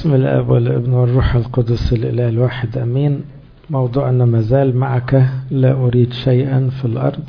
باسم الاب والابن والروح القدس الاله الواحد امين موضوعنا ما زال معك لا اريد شيئا في الارض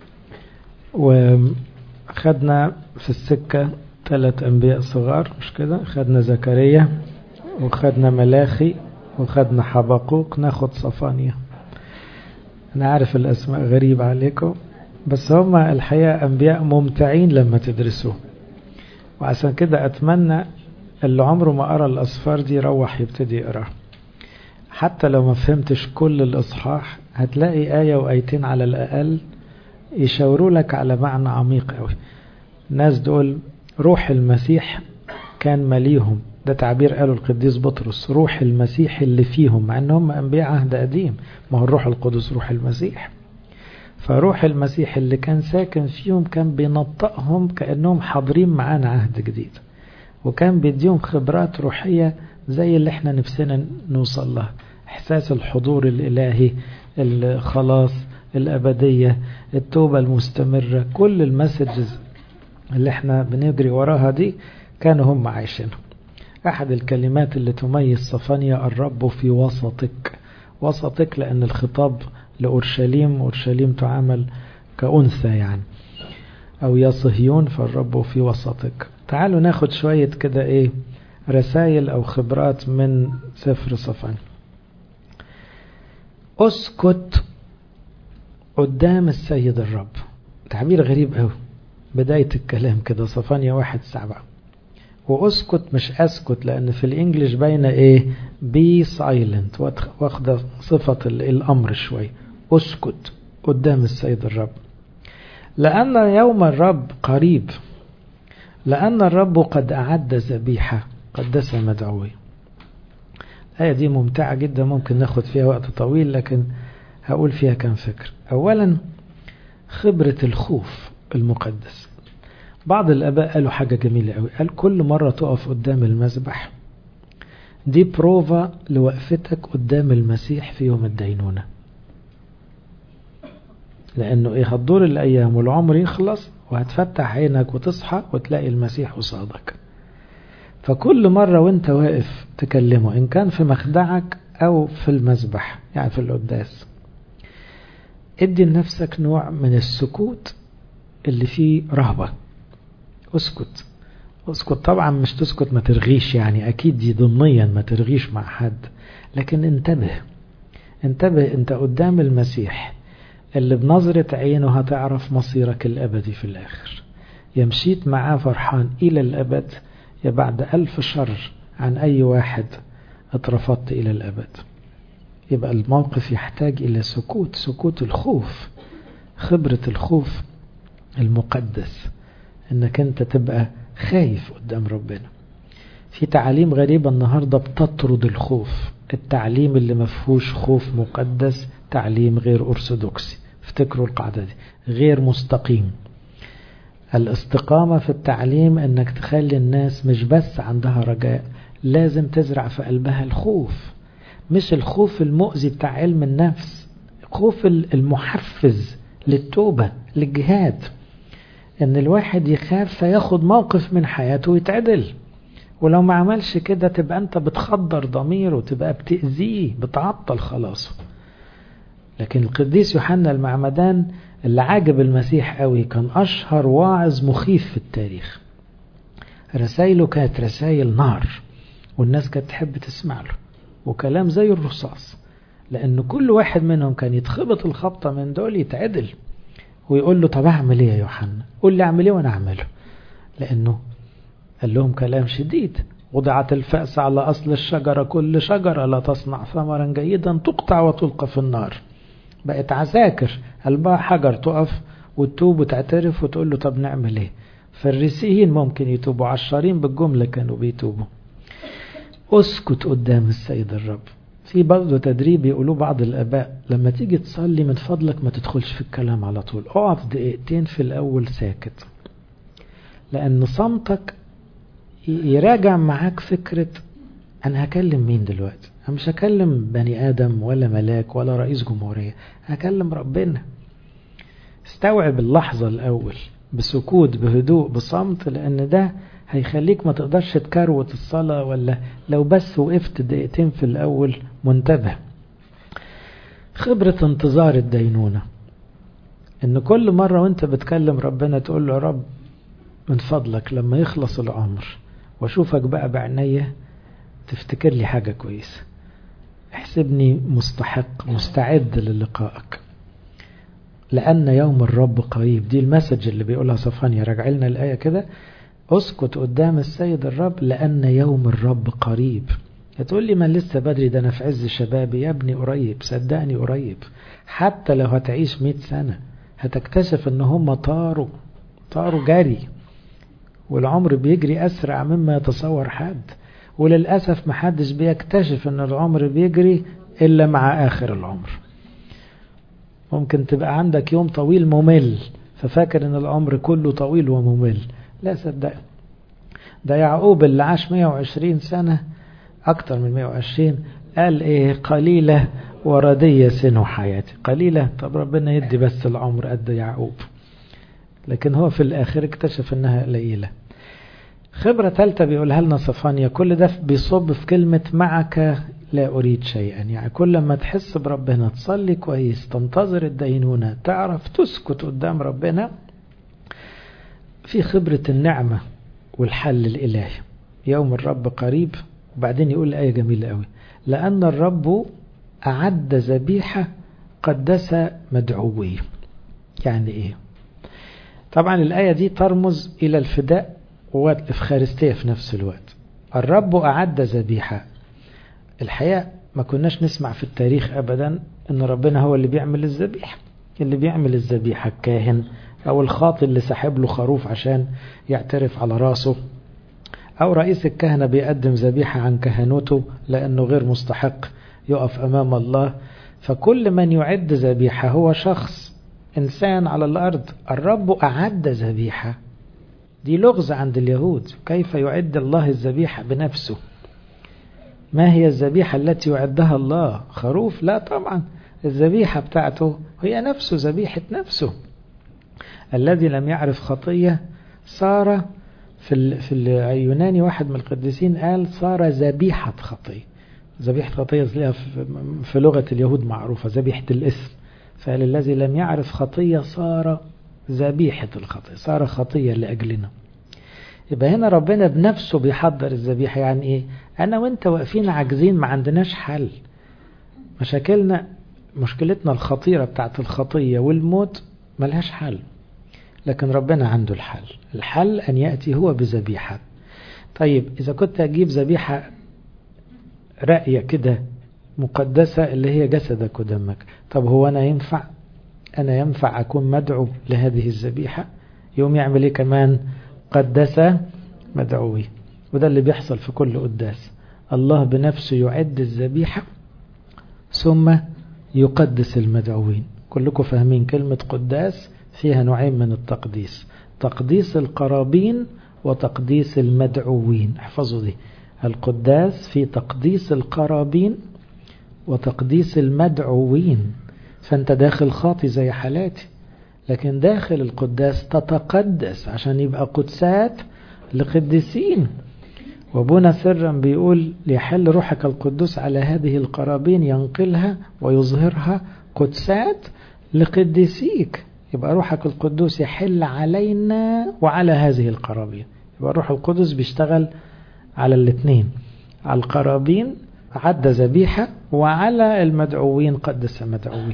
وخدنا في السكه ثلاث انبياء صغار مش كده خدنا زكريا وخدنا ملاخي وخدنا حبقوق ناخد صفانيا انا عارف الاسماء غريبة عليكم بس هم الحقيقة انبياء ممتعين لما تدرسوه وعشان كده اتمنى اللي عمره ما قرا الاصفار دي يروح يبتدي يقراها حتى لو ما فهمتش كل الاصحاح هتلاقي آية وآيتين على الأقل يشاوروا لك على معنى عميق قوي الناس دول روح المسيح كان مليهم ده تعبير قاله القديس بطرس روح المسيح اللي فيهم مع انهم انبياء عهد قديم ما هو الروح القدس روح المسيح فروح المسيح اللي كان ساكن فيهم كان بينطقهم كانهم حاضرين معانا عهد جديد وكان بيديهم خبرات روحيه زي اللي احنا نفسنا نوصل لها احساس الحضور الالهي الخلاص الابديه التوبه المستمره كل المسجز اللي احنا بنجري وراها دي كانوا هم عايشينها أحد الكلمات اللي تميز صفانيا الرب في وسطك وسطك لأن الخطاب لأورشليم أورشليم تعامل كأنثى يعني أو يا صهيون فالرب في وسطك تعالوا ناخد شوية كده إيه رسائل أو خبرات من سفر صفانيا أسكت قدام السيد الرب تعبير غريب قوي بداية الكلام كده صفانيا واحد سبعة واسكت مش اسكت لان في الانجليش باينه ايه بي سايلنت واخده صفه الامر شوي اسكت قدام السيد الرب لان يوم الرب قريب لان الرب قد اعد ذبيحه قدس مدعوي الآية دي ممتعة جدا ممكن ناخد فيها وقت طويل لكن هقول فيها كم فكر أولا خبرة الخوف المقدس بعض الآباء قالوا حاجة جميلة قوي قال كل مرة تقف قدام المذبح دي بروفا لوقفتك قدام المسيح في يوم الدينونة لأنه إيه هتدور الأيام والعمر يخلص وهتفتح عينك وتصحى وتلاقي المسيح قصادك فكل مرة وانت واقف تكلمه إن كان في مخدعك أو في المذبح يعني في القداس ادي لنفسك نوع من السكوت اللي فيه رهبة اسكت اسكت طبعا مش تسكت ما ترغيش يعني اكيد دي ضمنيا ما ترغيش مع حد لكن انتبه انتبه انت قدام المسيح اللي بنظرة عينه هتعرف مصيرك الابدي في الاخر يا مشيت معاه فرحان الى الابد يا بعد الف شر عن اي واحد اترفضت الى الابد يبقى الموقف يحتاج الى سكوت سكوت الخوف خبرة الخوف المقدس انك انت تبقى خايف قدام ربنا في تعاليم غريبة النهاردة بتطرد الخوف التعليم اللي مفهوش خوف مقدس تعليم غير أرثوذكسي افتكروا القاعدة دي غير مستقيم الاستقامة في التعليم انك تخلي الناس مش بس عندها رجاء لازم تزرع في قلبها الخوف مش الخوف المؤذي بتاع علم النفس خوف المحفز للتوبة للجهاد ان الواحد يخاف فياخد موقف من حياته ويتعدل ولو ما عملش كده تبقى انت بتخدر ضميره وتبقى بتأذيه بتعطل خلاصه لكن القديس يوحنا المعمدان اللي عاجب المسيح قوي كان اشهر واعظ مخيف في التاريخ رسائله كانت رسائل نار والناس كانت تحب تسمع له وكلام زي الرصاص لان كل واحد منهم كان يتخبط الخبطة من دول يتعدل ويقول له طب اعمل ايه يا يوحنا قول لي اعمل ايه وانا اعمله لانه قال لهم كلام شديد وضعت الفأس على أصل الشجرة كل شجرة لا تصنع ثمرا جيدا تقطع وتلقى في النار بقت عساكر قلبها حجر تقف وتتوب وتعترف وتقول له طب نعمل ايه فالريسيين ممكن يتوبوا عشرين بالجملة كانوا بيتوبوا اسكت قدام السيد الرب في برضه تدريب يقولوه بعض الآباء لما تيجي تصلي من فضلك ما تدخلش في الكلام على طول اقعد دقيقتين في الأول ساكت لأن صمتك يراجع معاك فكرة أنا هكلم مين دلوقتي أنا مش هكلم بني آدم ولا ملاك ولا رئيس جمهورية هكلم ربنا استوعب اللحظة الأول بسكوت بهدوء بصمت لأن ده هيخليك ما تقدرش تكروت الصلاة ولا لو بس وقفت دقيقتين في الأول منتبه خبرة انتظار الدينونة ان كل مرة وانت بتكلم ربنا تقول له يا رب من فضلك لما يخلص العمر واشوفك بقى بعناية تفتكر لي حاجة كويسة احسبني مستحق مستعد للقائك لأن يوم الرب قريب دي المسج اللي بيقولها صفانيا راجع لنا الآية كده اسكت قدام السيد الرب لأن يوم الرب قريب هتقول لي ما لسه بدري ده أنا في عز شبابي يا ابني قريب صدقني قريب حتى لو هتعيش مئة سنة هتكتشف ان هم طاروا طاروا جري والعمر بيجري أسرع مما يتصور حد وللأسف محدش بيكتشف ان العمر بيجري إلا مع آخر العمر ممكن تبقى عندك يوم طويل ممل ففاكر ان العمر كله طويل وممل لا صدق ده يعقوب اللي عاش 120 سنة أكتر من 120 قال إيه قليلة وردية سن حياتي قليلة طب ربنا يدي بس العمر قد يعقوب لكن هو في الآخر اكتشف أنها قليلة خبرة ثالثة بيقولها لنا صفانيا كل ده بيصب في كلمة معك لا أريد شيئا يعني كل ما تحس بربنا تصلي كويس تنتظر الدينونة تعرف تسكت قدام ربنا في خبرة النعمة والحل الإلهي يوم الرب قريب وبعدين يقول آية جميلة قوي لأن الرب أعد ذبيحة قدس مدعويه يعني إيه طبعا الآية دي ترمز إلى الفداء والإفخارستية في نفس الوقت الرب أعد ذبيحة الحقيقة ما كناش نسمع في التاريخ أبدا أن ربنا هو اللي بيعمل الذبيحة اللي بيعمل الذبيحة الكاهن أو الخاطي اللي سحب له خروف عشان يعترف على راسه أو رئيس الكهنة بيقدم ذبيحة عن كهنوته لأنه غير مستحق يقف أمام الله فكل من يعد ذبيحة هو شخص إنسان على الأرض الرب أعد ذبيحة دي لغز عند اليهود كيف يعد الله الذبيحة بنفسه ما هي الذبيحة التي يعدها الله خروف لا طبعا الذبيحة بتاعته هي نفسه ذبيحة نفسه الذي لم يعرف خطية صار في في اليوناني واحد من القديسين قال صار ذبيحة خطية ذبيحة خطية في لغة اليهود معروفة ذبيحة الاسم فقال الذي لم يعرف خطية صار ذبيحة الخطية صار خطية لأجلنا يبقى هنا ربنا بنفسه بيحضر الذبيحة يعني ايه انا وانت واقفين عاجزين ما عندناش حل مشاكلنا مشكلتنا الخطيرة بتاعت الخطية والموت ملهاش حل لكن ربنا عنده الحل الحل أن يأتي هو بذبيحة طيب إذا كنت أجيب ذبيحة رأية كده مقدسة اللي هي جسدك ودمك طب هو أنا ينفع أنا ينفع أكون مدعو لهذه الذبيحة يوم يعمل إيه كمان قدس مدعوي وده اللي بيحصل في كل قداس الله بنفسه يعد الذبيحة ثم يقدس المدعوين كلكم فاهمين كلمة قداس فيها نوعين من التقديس تقديس القرابين وتقديس المدعوين احفظوا دي القداس في تقديس القرابين وتقديس المدعوين فانت داخل خاطي زي حالاتي لكن داخل القداس تتقدس عشان يبقى قدسات لقديسين وابونا سرا بيقول ليحل روحك القدوس على هذه القرابين ينقلها ويظهرها قدسات لقديسيك يبقى روحك القدوس يحل علينا وعلى هذه القرابين يبقى الروح القدس بيشتغل على الاثنين على القرابين عد ذبيحة وعلى المدعوين قدس مدعوين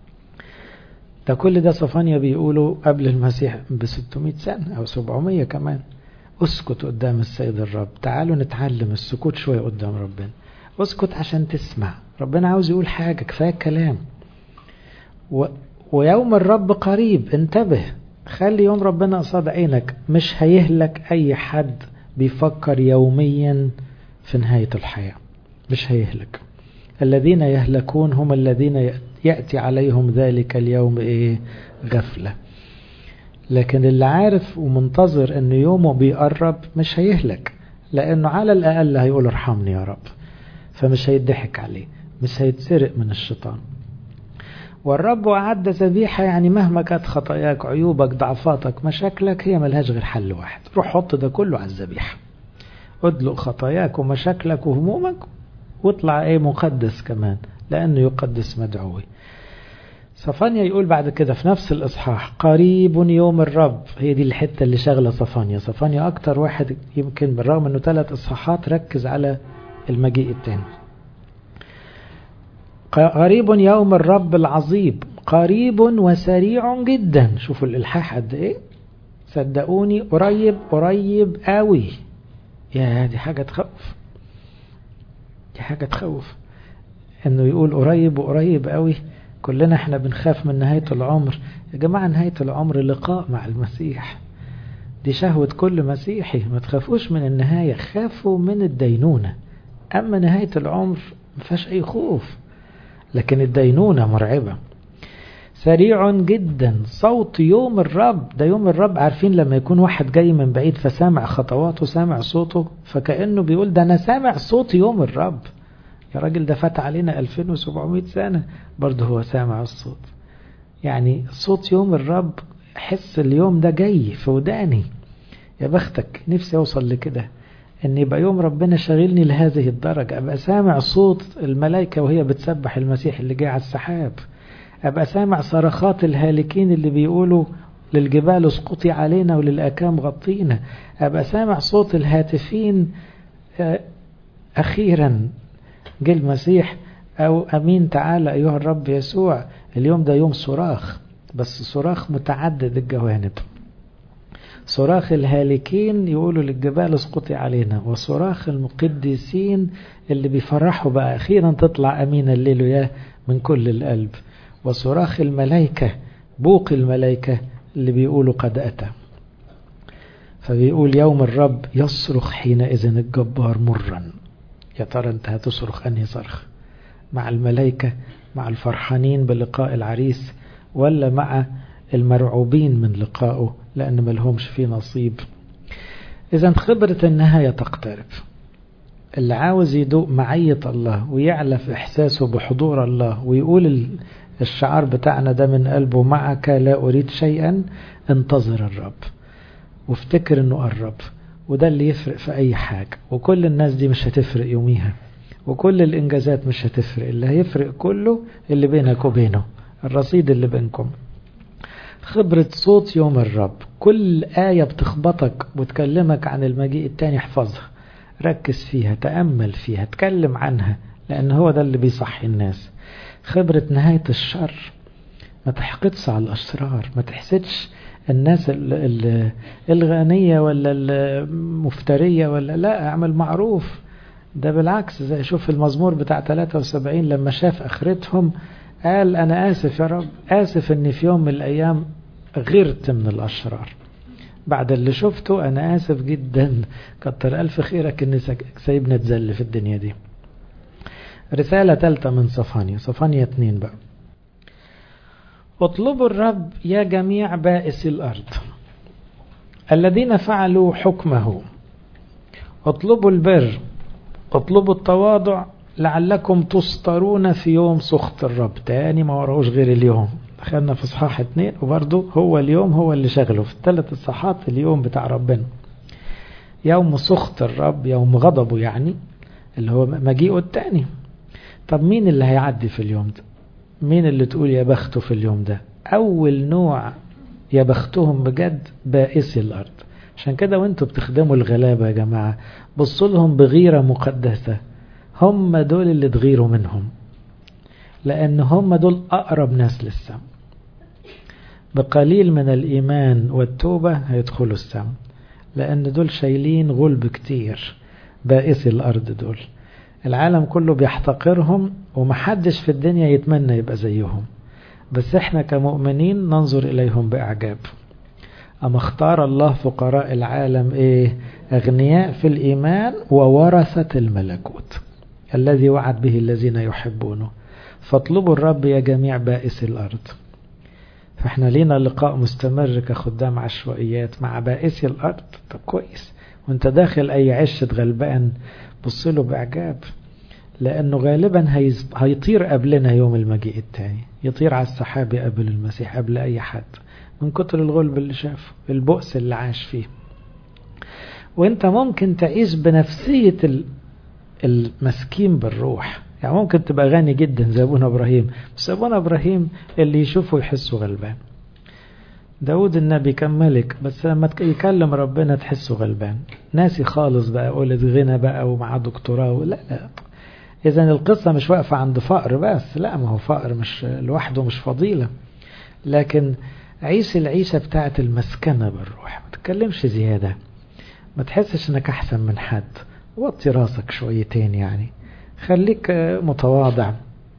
ده كل ده صفانيا بيقولوا قبل المسيح ب 600 سنة أو 700 كمان اسكت قدام السيد الرب تعالوا نتعلم السكوت شوية قدام ربنا اسكت عشان تسمع ربنا عاوز يقول حاجة كفاية كلام و... ويوم الرب قريب انتبه خلي يوم ربنا قصاد عينك مش هيهلك أي حد بيفكر يوميا في نهاية الحياة مش هيهلك الذين يهلكون هم الذين يأتي عليهم ذلك اليوم إيه غفلة لكن اللي عارف ومنتظر أن يومه بيقرب مش هيهلك لأنه على الأقل هيقول ارحمني يا رب فمش هيضحك عليه مش هيتسرق من الشيطان والرب أعد ذبيحة يعني مهما كانت خطاياك عيوبك ضعفاتك مشاكلك هي ملهاش غير حل واحد روح حط ده كله على الذبيحة ادلق خطاياك ومشاكلك وهمومك واطلع ايه مقدس كمان لأنه يقدس مدعوي صفانيا يقول بعد كده في نفس الإصحاح قريب يوم الرب هي دي الحتة اللي شغلة صفانيا صفانيا أكتر واحد يمكن بالرغم أنه ثلاث إصحاحات ركز على المجيء التاني قريب يوم الرب العظيم قريب وسريع جدا شوفوا الإلحاح قد إيه صدقوني قريب قريب قوي يا دي حاجة تخوف دي حاجة تخوف انه يقول قريب وقريب قوي كلنا احنا بنخاف من نهاية العمر يا جماعة نهاية العمر لقاء مع المسيح دي شهوة كل مسيحي ما تخافوش من النهاية خافوا من الدينونة أما نهاية العمر ما فيهاش أي خوف لكن الدينونة مرعبة سريع جدا صوت يوم الرب ده يوم الرب عارفين لما يكون واحد جاي من بعيد فسامع خطواته سامع صوته فكأنه بيقول ده أنا سامع صوت يوم الرب يا راجل ده فات علينا 2700 سنة برضه هو سامع الصوت يعني صوت يوم الرب حس اليوم ده جاي في وداني يا بختك نفسي أوصل لكده ان يبقى يوم ربنا شاغلني لهذه الدرجة ابقى سامع صوت الملائكة وهي بتسبح المسيح اللي جاي على السحاب ابقى سامع صرخات الهالكين اللي بيقولوا للجبال اسقطي علينا وللأكام غطينا ابقى سامع صوت الهاتفين اخيرا جه المسيح او امين تعالى ايها الرب يسوع اليوم ده يوم صراخ بس صراخ متعدد الجوانب صراخ الهالكين يقولوا للجبال اسقطي علينا وصراخ المقدسين اللي بيفرحوا بقى اخيرا تطلع امين الليل يا من كل القلب وصراخ الملائكة بوق الملائكة اللي بيقولوا قد أتى فبيقول يوم الرب يصرخ حينئذ الجبار مرا يا ترى انت هتصرخ انهي صرخ مع الملائكة مع الفرحانين بلقاء العريس ولا مع المرعوبين من لقائه لأن ملهمش فيه نصيب إذا خبرة النهاية تقترب اللي عاوز يدوق معية الله ويعلى في إحساسه بحضور الله ويقول الشعار بتاعنا ده من قلبه معك لا أريد شيئا انتظر الرب وافتكر انه قرب وده اللي يفرق في اي حاجة وكل الناس دي مش هتفرق يوميها وكل الانجازات مش هتفرق اللي هيفرق كله اللي بينك وبينه الرصيد اللي بينكم خبرة صوت يوم الرب كل آية بتخبطك وتكلمك عن المجيء التاني احفظها ركز فيها تأمل فيها تكلم عنها لأن هو ده اللي بيصحي الناس خبرة نهاية الشر ما تحقدش على الأشرار ما تحسدش الناس الغنية ولا المفترية ولا لا اعمل معروف ده بالعكس زي شوف المزمور بتاع 73 لما شاف اخرتهم قال انا اسف يا رب اسف اني في يوم من الايام غرت من الاشرار بعد اللي شفته انا اسف جدا كتر الف خيرك اني سايبني اتذل في الدنيا دي رسالة ثالثة من صفانيا صفانيا اتنين بقى اطلبوا الرب يا جميع بائس الأرض الذين فعلوا حكمه اطلبوا البر اطلبوا التواضع لعلكم تسطرون في يوم سخط الرب تاني ما وراهوش غير اليوم دخلنا في اصحاح اتنين وبرضه هو اليوم هو اللي شغله في الثلاث اصحاحات اليوم بتاع ربنا يوم سخط الرب يوم غضبه يعني اللي هو مجيئه التاني طب مين اللي هيعدي في اليوم ده مين اللي تقول يا بخته في اليوم ده أول نوع يا بختهم بجد بائسي الأرض عشان كده وانتوا بتخدموا الغلابة يا جماعة بصوا لهم بغيرة مقدسة هم دول اللي تغيروا منهم لأن هم دول أقرب ناس للسم بقليل من الإيمان والتوبة هيدخلوا السم لأن دول شايلين غلب كتير بائسي الأرض دول العالم كله بيحتقرهم ومحدش في الدنيا يتمنى يبقى زيهم بس احنا كمؤمنين ننظر إليهم بإعجاب أما اختار الله فقراء العالم إيه أغنياء في الإيمان وورثة الملكوت الذي وعد به الذين يحبونه فاطلبوا الرب يا جميع بائس الأرض فاحنا لينا لقاء مستمر كخدام عشوائيات مع بائسي الأرض طب كويس وانت داخل أي عشة غلبان بص له بإعجاب لأنه غالبا هيطير قبلنا يوم المجيء التاني يطير على السحاب قبل المسيح قبل أي حد من كتر الغلب اللي شافه البؤس اللي عاش فيه وانت ممكن تعيش بنفسية المسكين بالروح يعني ممكن تبقى غني جدا زي ابونا ابراهيم بس ابونا ابراهيم اللي يشوفه يحسه غلبان داود النبي كان ملك بس لما يكلم ربنا تحسه غلبان ناسي خالص بقى قولة غنى بقى ومعاه دكتوراه لا لا اذا القصة مش واقفة عند فقر بس لا ما هو فقر مش لوحده مش فضيلة لكن عيش العيشة بتاعت المسكنة بالروح ما تتكلمش زيادة ما تحسش انك احسن من حد وطي راسك شويتين يعني خليك متواضع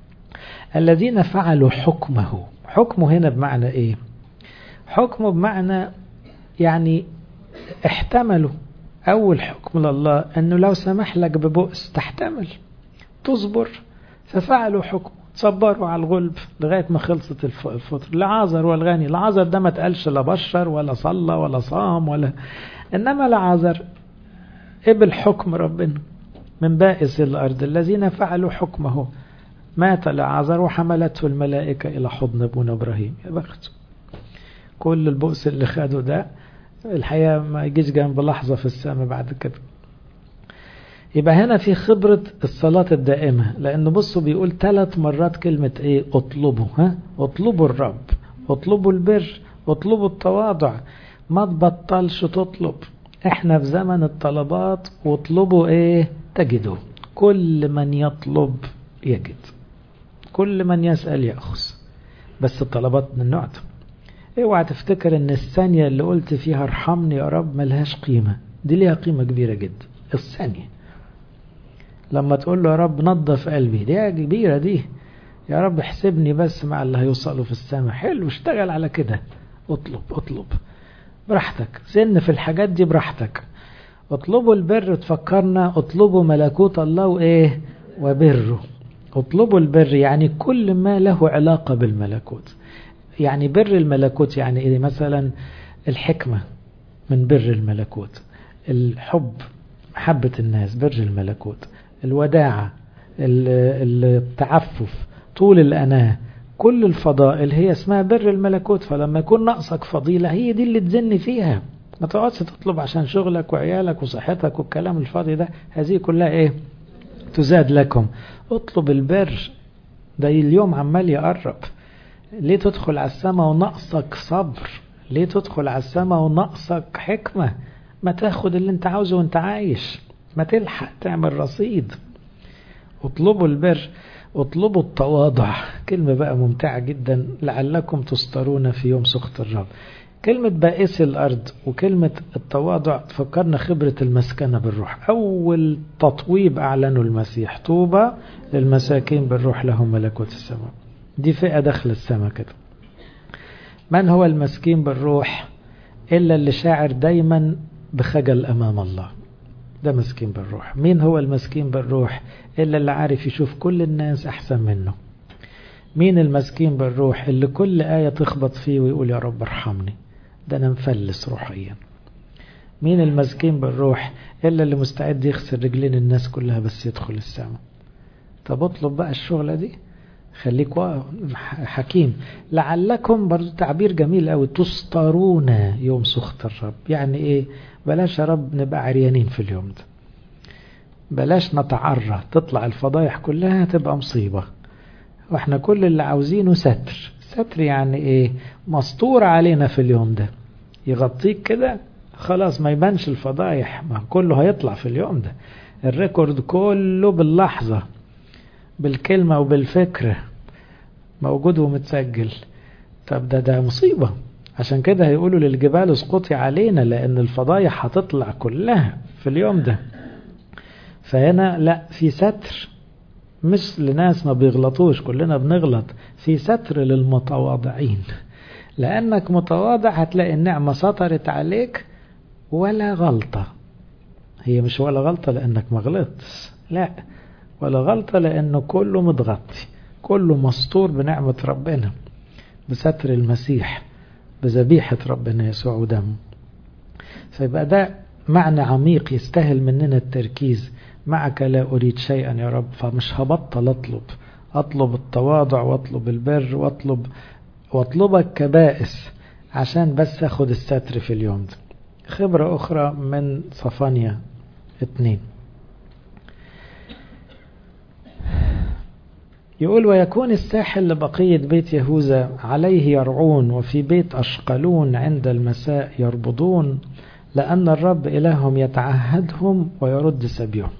الذين فعلوا حكمه حكمه هنا بمعنى ايه حكمه بمعنى يعني احتملوا اول حكم لله انه لو سمح لك ببؤس تحتمل تصبر ففعلوا حكم صبروا على الغلب لغاية ما خلصت الفطر لعازر والغني لعازر ده ما تقالش لا بشر ولا صلى ولا صام ولا إنما لعازر قبل حكم ربنا من بائس الأرض الذين فعلوا حكمه مات لعازر وحملته الملائكة إلى حضن ابونا إبراهيم يا بخت كل البؤس اللي خده ده الحقيقة ما يجيش جنب لحظة في السماء بعد كده يبقى هنا في خبرة الصلاة الدائمة لأنه بصوا بيقول ثلاث مرات كلمة إيه اطلبوا ها اطلبوا الرب اطلبوا البر اطلبوا التواضع ما تبطلش تطلب احنا في زمن الطلبات واطلبوا ايه تجدوا كل من يطلب يجد كل من يسأل يأخذ بس الطلبات من النوع ده اوعى تفتكر ان الثانية اللي قلت فيها ارحمني يا رب ملهاش قيمة دي ليها قيمة كبيرة جدا الثانية لما تقول له يا رب نظف قلبي دي كبيرة دي يا رب احسبني بس مع اللي هيوصلوا في السماء حلو اشتغل على كده اطلب اطلب براحتك سن في الحاجات دي براحتك اطلبوا البر تفكرنا اطلبوا ملكوت الله وايه وبره اطلبوا البر يعني كل ما له علاقة بالملكوت يعني بر الملكوت يعني ايه مثلا الحكمة من بر الملكوت الحب محبة الناس بر الملكوت الوداعة التعفف طول الأناة كل الفضائل هي اسمها بر الملكوت فلما يكون ناقصك فضيلة هي دي اللي تزن فيها ما تقعدش تطلب عشان شغلك وعيالك وصحتك والكلام الفاضي ده هذه كلها ايه تزاد لكم اطلب البر ده اليوم عمال يقرب ليه تدخل على السماء وناقصك صبر ليه تدخل على السماء وناقصك حكمة ما تاخد اللي انت عاوزه وانت عايش ما تلحق تعمل رصيد اطلبوا البر اطلبوا التواضع كلمة بقى ممتعة جدا لعلكم تسترون في يوم سخط الرب كلمة بائس الأرض وكلمة التواضع تفكرنا خبرة المسكنة بالروح أول تطويب أعلنوا المسيح طوبى للمساكين بالروح لهم ملكوت السماء دي فئة داخل السماء كده من هو المسكين بالروح إلا اللي شاعر دايما بخجل أمام الله ده مسكين بالروح مين هو المسكين بالروح إلا اللي عارف يشوف كل الناس أحسن منه مين المسكين بالروح اللي كل آية تخبط فيه ويقول يا رب ارحمني ده أنا مفلس روحيا مين المسكين بالروح إلا اللي مستعد يخسر رجلين الناس كلها بس يدخل السماء طب اطلب بقى الشغلة دي خليك حكيم لعلكم برضو تعبير جميل قوي تسترون يوم سخط الرب يعني ايه بلاش يا رب نبقى عريانين في اليوم ده بلاش نتعرى تطلع الفضايح كلها تبقى مصيبة واحنا كل اللي عاوزينه ستر ستر يعني ايه مستور علينا في اليوم ده يغطيك كده خلاص ما يبانش الفضايح ما كله هيطلع في اليوم ده الريكورد كله باللحظة بالكلمة وبالفكرة موجود ومتسجل طب ده ده مصيبة عشان كده هيقولوا للجبال اسقطي علينا لأن الفضايح هتطلع كلها في اليوم ده فهنا لا في ستر مش لناس ما بيغلطوش كلنا بنغلط في ستر للمتواضعين لأنك متواضع هتلاقي النعمة سطرت عليك ولا غلطة هي مش ولا غلطة لأنك ما غلطتش لا ولا غلطة لأنه كله متغطي كله مستور بنعمة ربنا بستر المسيح بذبيحة ربنا يسوع ودمه فيبقى ده معنى عميق يستاهل مننا التركيز معك لا أريد شيئا يا رب فمش هبطل أطلب أطلب التواضع وأطلب البر وأطلب وأطلبك كبائس عشان بس أخد الستر في اليوم ده خبرة أخرى من صفانيا اتنين يقول ويكون الساحل لبقية بيت يهوذا عليه يرعون وفي بيت أشقلون عند المساء يربضون لأن الرب إلههم يتعهدهم ويرد سبيهم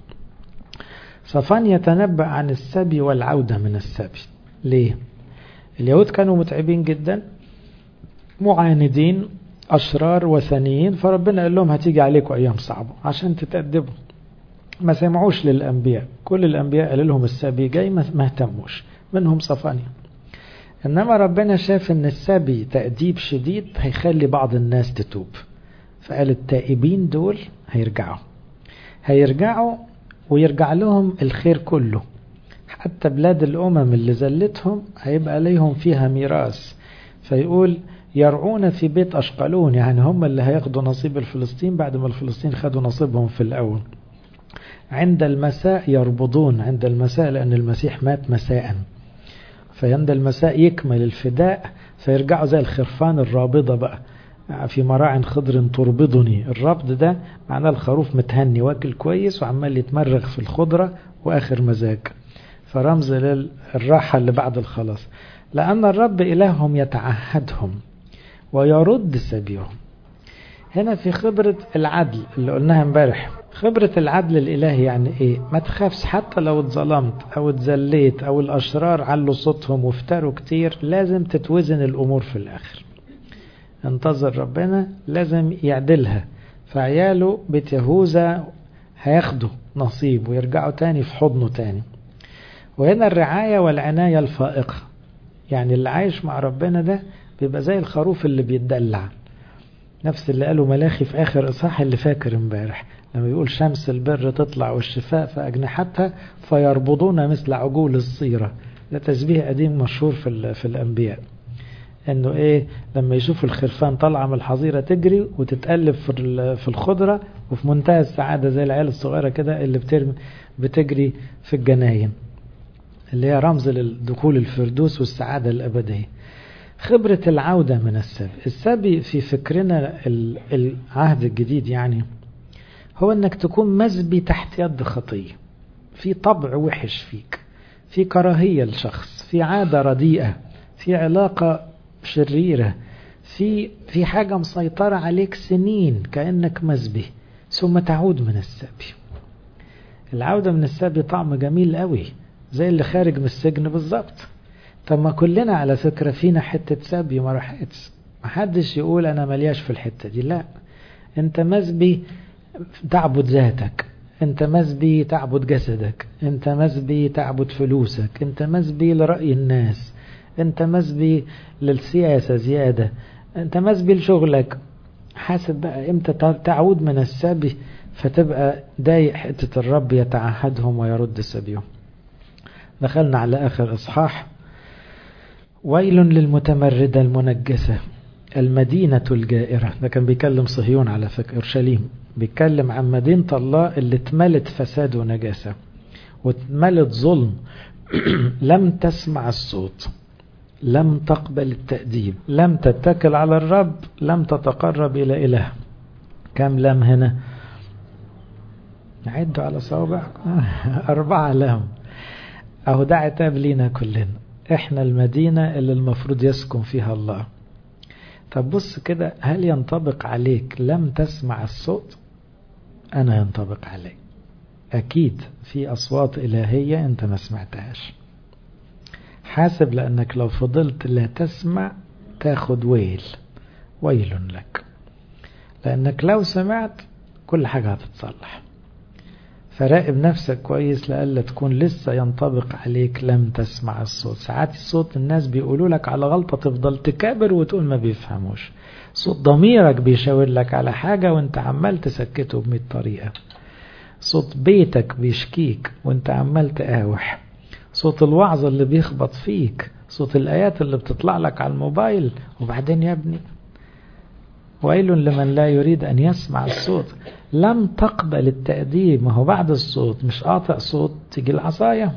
صفان يتنبأ عن السبي والعودة من السبي ليه؟ اليهود كانوا متعبين جدا معاندين أشرار وثنيين فربنا قال لهم هتيجي عليكم أيام صعبة عشان تتأدبوا ما سمعوش للأنبياء كل الأنبياء قال لهم السبي جاي ما اهتموش منهم صفانيا إنما ربنا شاف إن السبي تأديب شديد هيخلي بعض الناس تتوب فقال التائبين دول هيرجعوا هيرجعوا ويرجع لهم الخير كله حتى بلاد الأمم اللي زلتهم هيبقى ليهم فيها ميراث فيقول يرعون في بيت أشقلون يعني هم اللي هياخدوا نصيب الفلسطين بعد ما الفلسطين خدوا نصيبهم في الأول عند المساء يربضون عند المساء لأن المسيح مات مساء فعند المساء يكمل الفداء فيرجعوا زي الخرفان الرابضة بقى في مراع خضر تربضني الربض ده معناه الخروف متهني واكل كويس وعمال يتمرغ في الخضرة وآخر مزاج فرمز للراحة اللي بعد الخلاص لأن الرب إلههم يتعهدهم ويرد سبيهم هنا في خبرة العدل اللي قلناها امبارح خبرة العدل الإلهي يعني إيه ما تخافش حتى لو اتظلمت أو اتذليت أو الأشرار علوا صوتهم وافتروا كتير لازم تتوزن الأمور في الآخر انتظر ربنا لازم يعدلها فعياله بيت يهوذا هياخدوا نصيب ويرجعوا تاني في حضنه تاني وهنا الرعاية والعناية الفائقة يعني اللي عايش مع ربنا ده بيبقى زي الخروف اللي بيتدلع نفس اللي قاله ملاخي في آخر إصحاح اللي فاكر امبارح لما يقول شمس البر تطلع والشفاء في أجنحتها فيربضون مثل عجول الصيرة ده تشبيه قديم مشهور في, في الأنبياء انه ايه لما يشوفوا الخرفان طالعه من الحظيره تجري وتتقلب في في الخضره وفي منتهى السعاده زي العيال الصغيره كده اللي بترمي بتجري في الجناين اللي هي رمز للدخول الفردوس والسعاده الابديه خبره العوده من السبي السبي في فكرنا العهد الجديد يعني هو انك تكون مسبي تحت يد خطيه في طبع وحش فيك في كراهيه لشخص في عاده رديئه في علاقه شريرة في في حاجة مسيطرة عليك سنين كأنك مسبي ثم تعود من السبي العودة من السبي طعم جميل قوي زي اللي خارج من السجن بالظبط طب ما كلنا على فكرة فينا حتة سبي ما راحتش محدش يقول أنا ملياش في الحتة دي لا أنت مسبي تعبد ذاتك أنت مسبي تعبد جسدك أنت مسبي تعبد فلوسك أنت مسبي لرأي الناس انت مسبي للسياسة زيادة انت مسبي لشغلك حاسب بقى امتى تعود من السبي فتبقى ضايق حتة الرب يتعهدهم ويرد سبيهم دخلنا على آخر إصحاح ويل للمتمردة المنجسة المدينة الجائرة ده كان بيكلم صهيون على فكرة أورشليم بيتكلم عن مدينة الله اللي اتملت فساد ونجاسة واتملت ظلم لم تسمع الصوت لم تقبل التأديب لم تتكل على الرب لم تتقرب إلى إله كم لم هنا عدوا على صوابعكم أربعة لم أهو ده عتاب لينا كلنا إحنا المدينة اللي المفروض يسكن فيها الله طب بص كده هل ينطبق عليك لم تسمع الصوت أنا ينطبق علي أكيد في أصوات إلهية أنت ما سمعتهاش حاسب لأنك لو فضلت لا تسمع تاخد ويل ويل لك لأنك لو سمعت كل حاجة هتتصلح فراقب نفسك كويس لألا تكون لسه ينطبق عليك لم تسمع الصوت ساعات الصوت الناس بيقولوا لك على غلطة تفضل تكابر وتقول ما بيفهموش صوت ضميرك بيشاور لك على حاجة وانت عمال تسكته بمئة طريقة صوت بيتك بيشكيك وانت عمال تقاوح صوت الوعظ اللي بيخبط فيك صوت الآيات اللي بتطلع لك على الموبايل وبعدين يا ابني ويل لمن لا يريد أن يسمع الصوت لم تقبل التأديب ما هو بعد الصوت مش قاطع صوت تيجي العصاية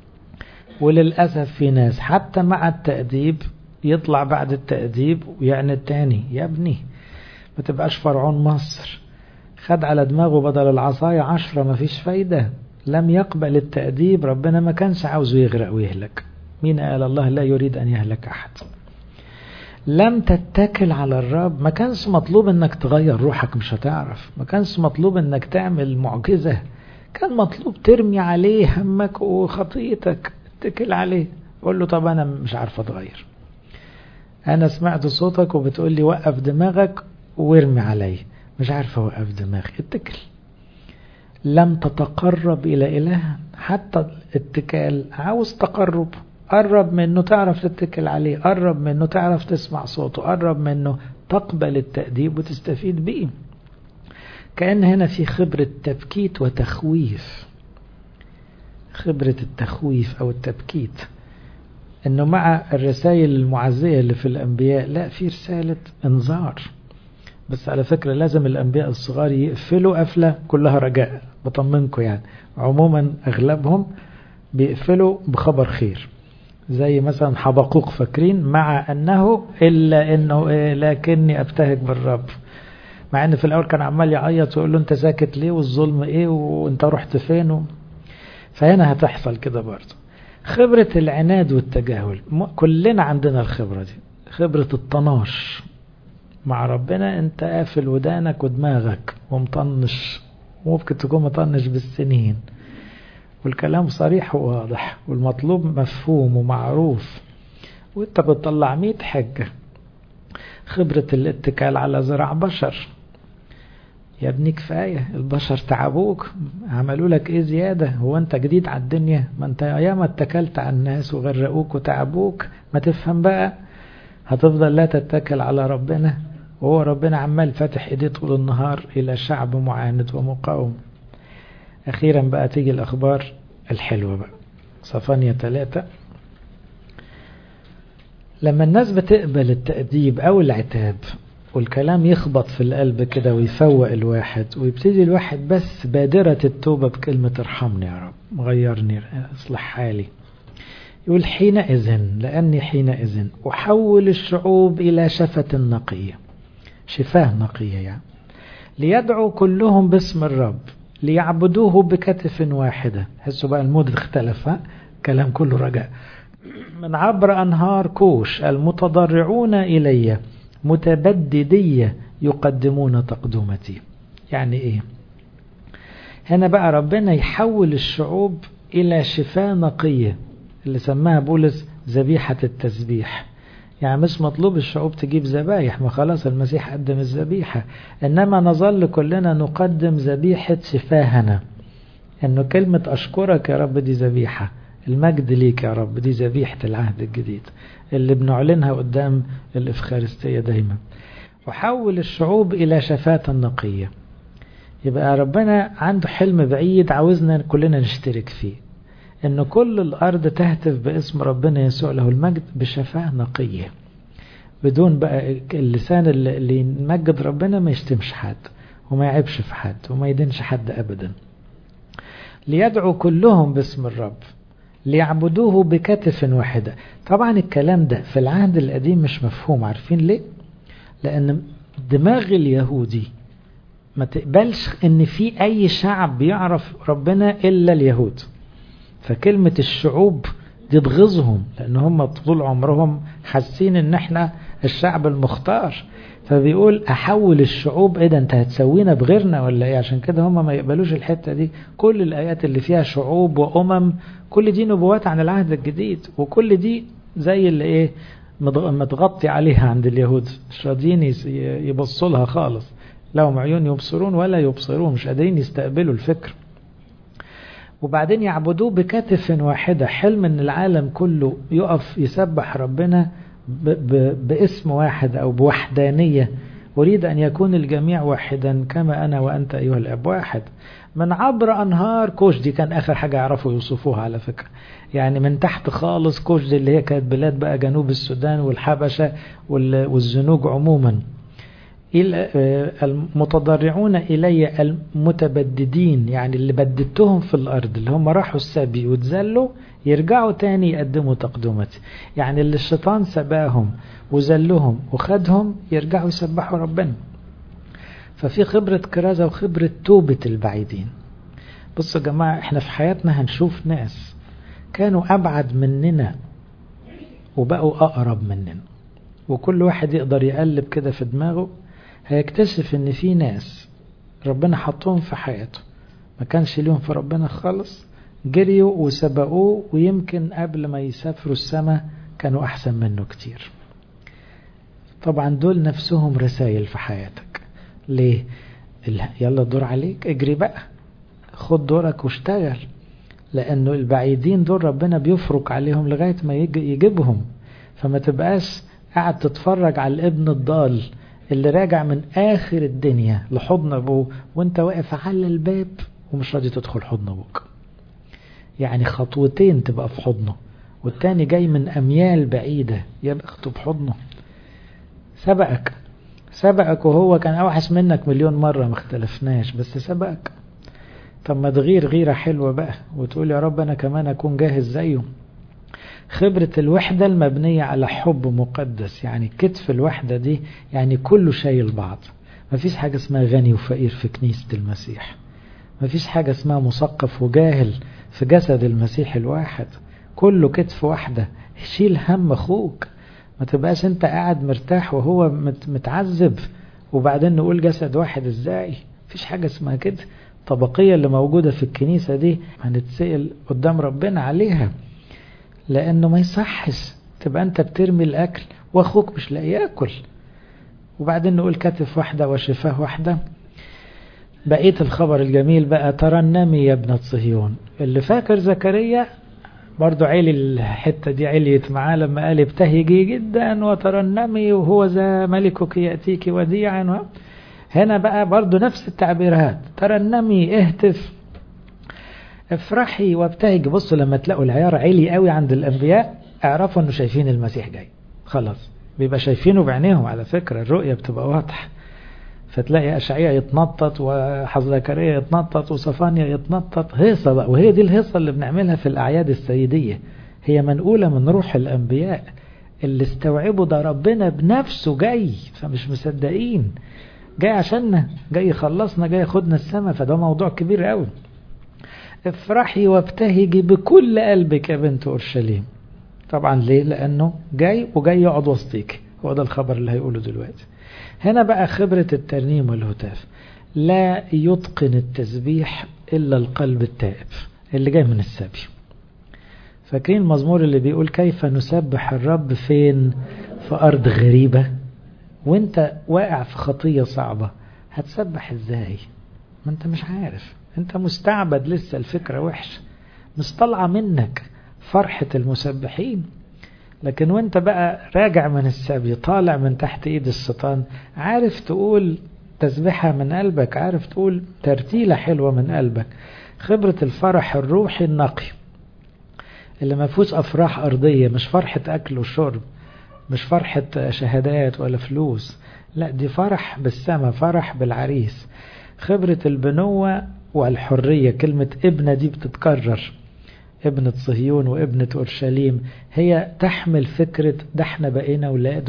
وللأسف في ناس حتى مع التأديب يطلع بعد التأديب ويعني التاني يا ابني ما تبقاش فرعون مصر خد على دماغه بدل العصاية عشرة ما فيش فايدة لم يقبل التأديب ربنا ما كانش عاوزه يغرق ويهلك مين قال الله لا يريد أن يهلك أحد لم تتكل على الرب ما كانش مطلوب انك تغير روحك مش هتعرف ما كانش مطلوب انك تعمل معجزة كان مطلوب ترمي عليه همك وخطيتك اتكل عليه قول له طب انا مش عارف اتغير انا سمعت صوتك وبتقول لي وقف دماغك وارمي علي مش عارف اوقف دماغي اتكل لم تتقرب الى اله حتى الاتكال عاوز تقرب قرب منه تعرف تتكل عليه قرب منه تعرف تسمع صوته قرب منه تقبل التأديب وتستفيد بيه كأن هنا في خبرة تبكيت وتخويف خبرة التخويف أو التبكيت أنه مع الرسائل المعزية اللي في الأنبياء لا في رسالة انذار بس على فكرة لازم الأنبياء الصغار يقفلوا قفلة كلها رجاء بطمنكم يعني عموما أغلبهم بيقفلوا بخبر خير زي مثلا حبقوق فاكرين مع أنه إلا أنه إيه لكني أبتهج بالرب مع أن في الأول كان عمال يعيط ويقول له أنت ساكت ليه والظلم إيه وأنت رحت فين و... فهنا هتحصل كده برضه خبرة العناد والتجاهل كلنا عندنا الخبرة دي خبرة الطناش مع ربنا انت قافل ودانك ودماغك ومطنش ممكن تكون مطنش بالسنين والكلام صريح وواضح والمطلوب مفهوم ومعروف وانت بتطلع مية حجة خبرة الاتكال على زرع بشر يا ابني كفاية البشر تعبوك عملوا لك ايه زيادة هو انت جديد على الدنيا ما انت ايام اتكلت على الناس وغرقوك وتعبوك ما تفهم بقى هتفضل لا تتكل على ربنا وهو ربنا عمال فاتح ايديه طول النهار الى شعب معاند ومقاوم اخيرا بقى تيجي الاخبار الحلوة بقى صفانية ثلاثة لما الناس بتقبل التأديب او العتاب والكلام يخبط في القلب كده ويفوق الواحد ويبتدي الواحد بس بادرة التوبة بكلمة ارحمني يا رب غيرني اصلح حالي يقول حينئذ لأني حينئذ أحول الشعوب إلى شفة نقية شفاه نقية يعني ليدعوا كلهم باسم الرب ليعبدوه بكتف واحدة حسوا بقى المود اختلف كلام كله رجاء من عبر أنهار كوش المتضرعون إلي متبددية يقدمون تقدمتي يعني إيه هنا بقى ربنا يحول الشعوب إلى شفاة نقية اللي سماها بولس ذبيحة التسبيح يعني مش مطلوب الشعوب تجيب ذبايح ما خلاص المسيح قدم الذبيحة إنما نظل كلنا نقدم ذبيحة شفاهنا إنه كلمة أشكرك يا رب دي ذبيحة المجد ليك يا رب دي ذبيحة العهد الجديد اللي بنعلنها قدام الإفخارستية دايما وحول الشعوب إلى شفاة نقية يبقى ربنا عنده حلم بعيد عاوزنا كلنا نشترك فيه ان كل الارض تهتف باسم ربنا يسوع له المجد بشفاه نقيه بدون بقى اللسان اللي يمجد ربنا ما يشتمش حد وما يعيبش في حد وما يدينش حد ابدا ليدعوا كلهم باسم الرب ليعبدوه بكتف واحده طبعا الكلام ده في العهد القديم مش مفهوم عارفين ليه لان دماغ اليهودي ما تقبلش ان في اي شعب بيعرف ربنا الا اليهود فكلمة الشعوب دي تغيظهم لأن هم طول عمرهم حاسين إن إحنا الشعب المختار فبيقول أحول الشعوب إيه ده أنت هتسوينا بغيرنا ولا إيه عشان كده هم ما يقبلوش الحتة دي كل الآيات اللي فيها شعوب وأمم كل دي نبوات عن العهد الجديد وكل دي زي اللي إيه متغطي عليها عند اليهود مش راضيين يبصوا لها خالص لهم عيون يبصرون ولا يبصرون مش قادرين يستقبلوا الفكر وبعدين يعبدوه بكتف واحدة حلم ان العالم كله يقف يسبح ربنا ب ب باسم واحد او بوحدانية أريد أن يكون الجميع واحدا كما أنا وأنت أيها الأب واحد من عبر أنهار كوش دي كان آخر حاجة يعرفوا يوصفوها على فكرة يعني من تحت خالص كوش دي اللي هي كانت بلاد بقى جنوب السودان والحبشة والزنوج عموما المتضرعون إلي المتبددين يعني اللي بددتهم في الأرض اللي هم راحوا السبي وتزلوا يرجعوا تاني يقدموا تقدمتي يعني اللي الشيطان سباهم وزلهم وخدهم يرجعوا يسبحوا ربنا ففي خبرة كرازة وخبرة توبة البعيدين بصوا يا جماعة احنا في حياتنا هنشوف ناس كانوا أبعد مننا وبقوا أقرب مننا وكل واحد يقدر يقلب كده في دماغه هيكتشف ان في ناس ربنا حطهم في حياته ما كانش ليهم في ربنا خالص جريوا وسبقوه ويمكن قبل ما يسافروا السماء كانوا أحسن منه كتير طبعا دول نفسهم رسائل في حياتك ليه يلا الدور عليك اجري بقى خد دورك واشتغل لأنه البعيدين دول ربنا بيفرق عليهم لغاية ما يجيبهم فما تبقاش قاعد تتفرج على الابن الضال اللي راجع من آخر الدنيا لحضن أبوه وانت واقف على الباب ومش راضي تدخل حضن أبوك يعني خطوتين تبقى في حضنه والتاني جاي من أميال بعيدة يبقى اخته بحضنه سبقك سبقك وهو كان أوحش منك مليون مرة ما اختلفناش بس سبقك طب ما تغير غيرة حلوة بقى وتقول يا رب أنا كمان أكون جاهز زيه خبرة الوحدة المبنية على حب مقدس يعني كتف الوحدة دي يعني كله شايل بعض ما فيش حاجة اسمها غني وفقير في كنيسة المسيح ما فيش حاجة اسمها مثقف وجاهل في جسد المسيح الواحد كله كتف واحدة شيل هم أخوك ما تبقاش انت قاعد مرتاح وهو متعذب وبعدين نقول جسد واحد ازاي فيش حاجة اسمها كده الطبقية اللي موجودة في الكنيسة دي هنتسأل قدام ربنا عليها لأنه ما يصحش تبقى أنت بترمي الأكل وأخوك مش لاقي ياكل وبعدين نقول كتف واحدة وشفاه واحدة بقية الخبر الجميل بقى ترنمي يا ابنة صهيون اللي فاكر زكريا برضو عيلي الحتة دي عليت معاه لما قال ابتهجي جدا وترنمي وهو ذا ملكك يأتيك وديعا هنا بقى برضو نفس التعبيرات ترنمي اهتف افرحي وابتهجي بصوا لما تلاقوا العيار عالي قوي عند الانبياء اعرفوا انه شايفين المسيح جاي خلاص بيبقى شايفينه بعينيهم على فكرة الرؤية بتبقى واضحة فتلاقي أشعية يتنطط وحزكرية يتنطط وصفانيا يتنطط هيصة بقى وهي دي الهيصة اللي بنعملها في الأعياد السيدية هي منقولة من روح الأنبياء اللي استوعبوا ده ربنا بنفسه جاي فمش مصدقين جاي عشاننا جاي يخلصنا جاي ياخدنا السماء فده موضوع كبير قوي افرحي وابتهجي بكل قلبك يا بنت أورشليم طبعا ليه لأنه جاي وجاي يقعد وسطيك هو ده الخبر اللي هيقوله دلوقتي هنا بقى خبرة الترنيم والهتاف لا يتقن التسبيح إلا القلب التائب اللي جاي من السبي فاكرين المزمور اللي بيقول كيف نسبح الرب فين في أرض غريبة وانت واقع في خطية صعبة هتسبح ازاي ما انت مش عارف انت مستعبد لسه الفكرة وحشة مش طالعة منك فرحة المسبحين لكن وانت بقى راجع من السبي طالع من تحت ايد الشيطان عارف تقول تسبيحة من قلبك عارف تقول ترتيلة حلوة من قلبك خبرة الفرح الروحي النقي اللي ما فيهوش أفراح أرضية مش فرحة أكل وشرب مش فرحة شهادات ولا فلوس لا دي فرح بالسما فرح بالعريس خبرة البنوة والحرية كلمة ابنة دي بتتكرر ابنة صهيون وابنة أورشليم هي تحمل فكرة ده احنا بقينا ولاده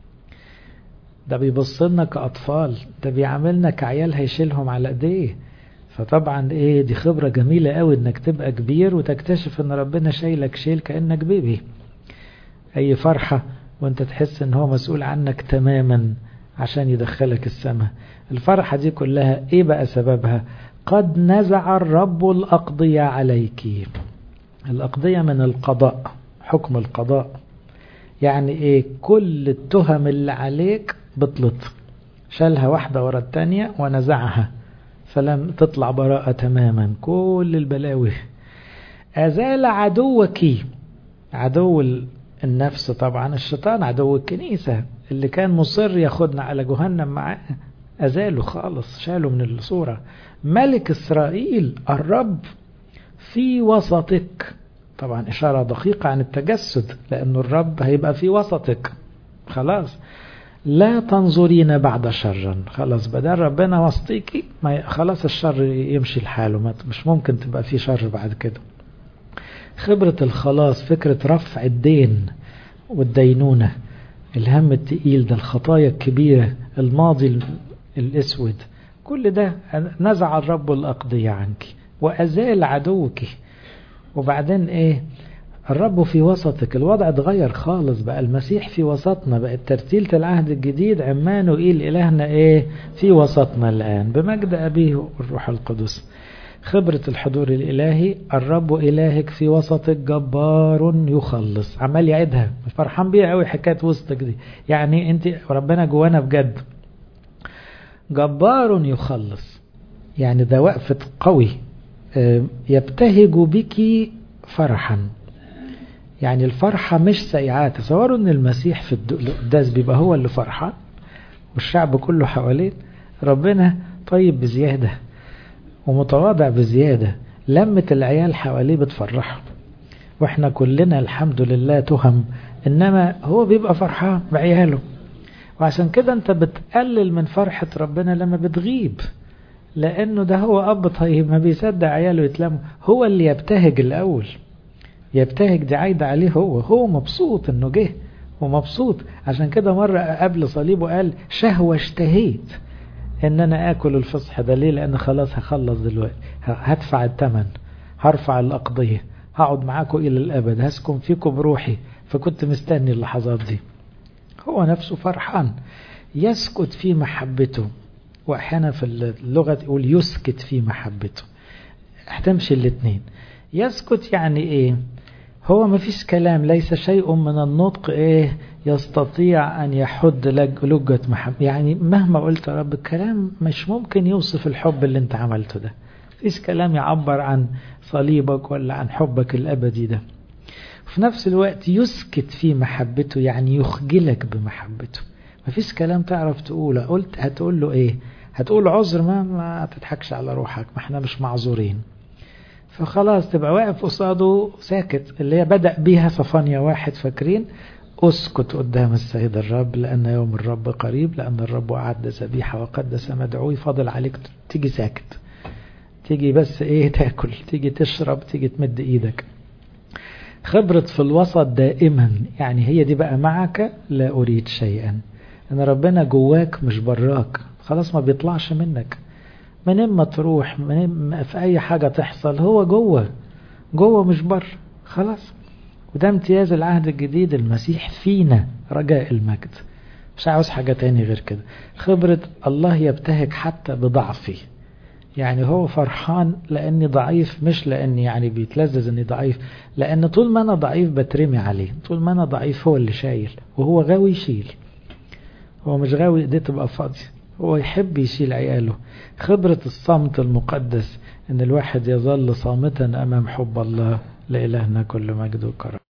ده بيبص لنا كأطفال ده بيعاملنا كعيال هيشيلهم على ايديه فطبعا ايه دي خبرة جميلة قوي انك تبقى كبير وتكتشف ان ربنا شايلك شيل كأنك بيبي اي فرحة وانت تحس ان هو مسؤول عنك تماما عشان يدخلك السماء الفرحة دي كلها ايه بقى سببها قد نزع الرب الأقضية عليك الأقضية من القضاء حكم القضاء يعني ايه كل التهم اللي عليك بطلت شالها واحدة ورا التانية ونزعها فلم تطلع براءة تماما كل البلاوي أزال عدوك عدو النفس طبعا الشيطان عدو الكنيسة اللي كان مصر ياخدنا على جهنم معاه أزاله خالص شاله من الصورة ملك إسرائيل الرب في وسطك طبعا إشارة دقيقة عن التجسد لأنه الرب هيبقى في وسطك خلاص لا تنظرين بعد شرا خلاص بدل ربنا وسطيكي ما خلاص الشر يمشي لحاله مش ممكن تبقى في شر بعد كده خبرة الخلاص فكرة رفع الدين والدينونة الهم التقيل ده الخطايا الكبيرة الماضي الاسود كل ده نزع الرب الأقضية عنك وأزال عدوك وبعدين ايه الرب في وسطك الوضع اتغير خالص بقى المسيح في وسطنا بقت ترتيلة العهد الجديد عمانوئيل إلهنا ايه في وسطنا الآن بمجد أبيه والروح القدس خبرة الحضور الإلهي الرب إلهك في وسطك جبار يخلص عمال يعيدها فرحان بيها قوي حكاية وسطك دي يعني انت ربنا جوانا بجد جبار يخلص يعني ده وقفة قوي يبتهج بك فرحا يعني الفرحة مش سيئات تصوروا ان المسيح في القداس بيبقى هو اللي فرحان والشعب كله حواليه ربنا طيب بزيادة ومتواضع بزيادة لمة العيال حواليه بتفرحه واحنا كلنا الحمد لله تهم انما هو بيبقى فرحان بعياله وعشان كده انت بتقلل من فرحة ربنا لما بتغيب لانه ده هو اب طيب ما بيصدق عياله يتلموا هو اللي يبتهج الاول يبتهج دي عايدة عليه هو هو مبسوط انه جه ومبسوط عشان كده مرة قبل صليبه قال شهوة اشتهيت ان انا اكل الفصح ده ليه لان خلاص هخلص دلوقتي هدفع الثمن هرفع الاقضية هقعد معاكم الى الابد هسكن فيكم بروحي فكنت مستني اللحظات دي هو نفسه فرحان يسكت في محبته واحيانا في اللغة يقول يسكت في محبته هتمشي الاثنين يسكت يعني ايه هو ما فيش كلام ليس شيء من النطق ايه يستطيع ان يحد لجة محبة يعني مهما قلت يا رب الكلام مش ممكن يوصف الحب اللي انت عملته ده فيش كلام يعبر عن صليبك ولا عن حبك الابدي ده في نفس الوقت يسكت في محبته يعني يخجلك بمحبته ما فيش كلام تعرف تقوله قلت هتقول له ايه هتقول عذر ما ما تضحكش على روحك ما احنا مش معذورين فخلاص تبقى واقف قصاده ساكت اللي هي بدأ بيها صفانيا واحد فاكرين اسكت قدام السيد الرب لأن يوم الرب قريب لأن الرب أعد ذبيحة وقدس مدعوي فاضل عليك تيجي ساكت تيجي بس ايه تاكل تيجي تشرب تيجي تمد ايدك خبرة في الوسط دائما يعني هي دي بقى معك لا أريد شيئا أن ربنا جواك مش براك خلاص ما بيطلعش منك من اما تروح من اما في اي حاجة تحصل هو جوه جوه مش بر خلاص وده امتياز العهد الجديد المسيح فينا رجاء المجد مش عاوز حاجة تاني غير كده خبرة الله يبتهج حتى بضعفي يعني هو فرحان لاني ضعيف مش لاني يعني بيتلذذ اني ضعيف لان طول ما انا ضعيف بترمي عليه طول ما انا ضعيف هو اللي شايل وهو غاوي يشيل هو مش غاوي ايديه تبقى فاضيه هو يحب يشيل عياله خبرة الصمت المقدس ان الواحد يظل صامتا امام حب الله لإلهنا كل مجد وكرم